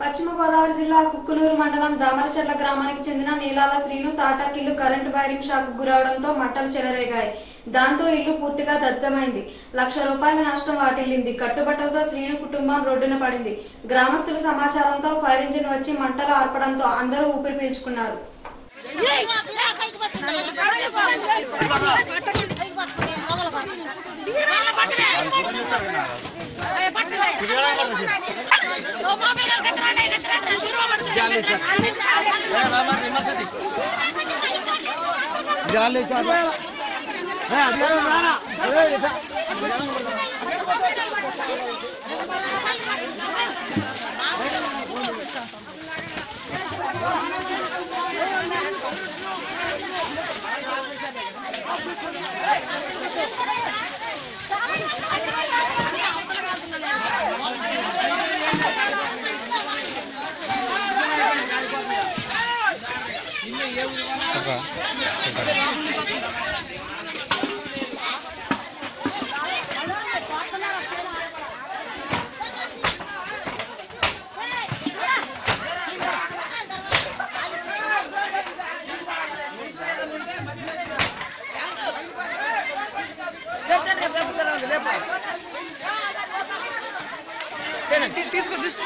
పశ్చిమ గోదావరి జిల్లా కుక్కునూరు మండలం దామరచెర్ల గ్రామానికి చెందిన నీలాల శ్రీను తాటాకిల్లు కరెంటు వైరింగ్ షాక్ గురవడంతో మంటలు చెలరేగాయి దాంతో ఇల్లు పూర్తిగా దగ్ధమైంది లక్ష రూపాయల నష్టం వాటిల్లింది కట్టుబట్టలతో శ్రీను కుటుంబం రోడ్డున పడింది గ్రామస్తుల సమాచారంతో ఫైర్ ఇంజిన్ వచ్చి మంటలు ఆర్పడంతో అందరూ ఊపిరి పీల్చుకున్నారు जाले चाट है अभी ना ना अरे इधर తీసుకో తీసుకో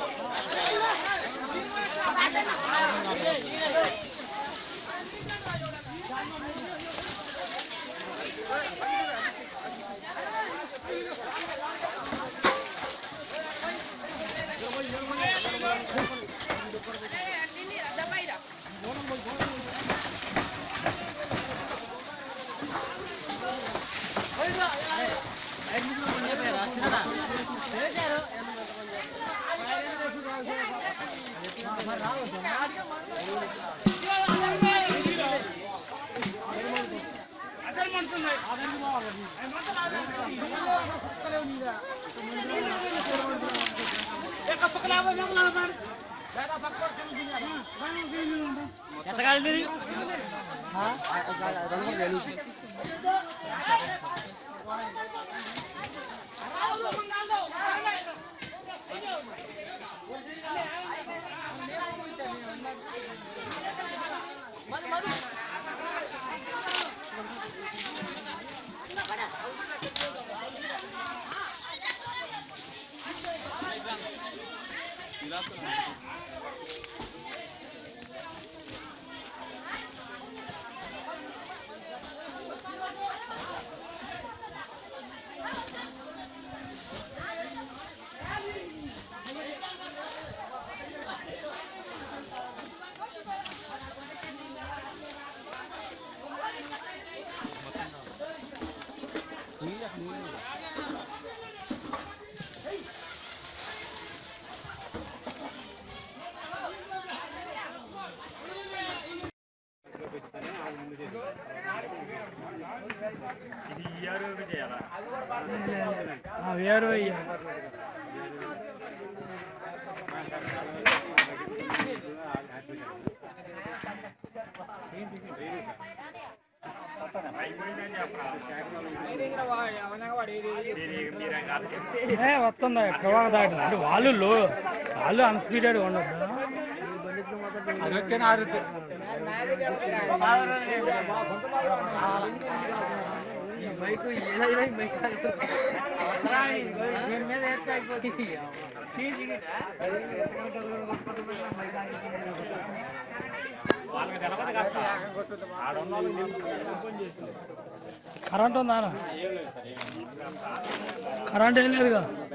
వేరు అయ్యా ఏ వస్తుందా ప్రవాహ దాటి అంటే వాళ్ళు లో వాళ్ళు అన్స్పీడెడ్ ఉండదు బైక్ కరెంట్ ఉందా కరెంట్ ఏం లేదుగా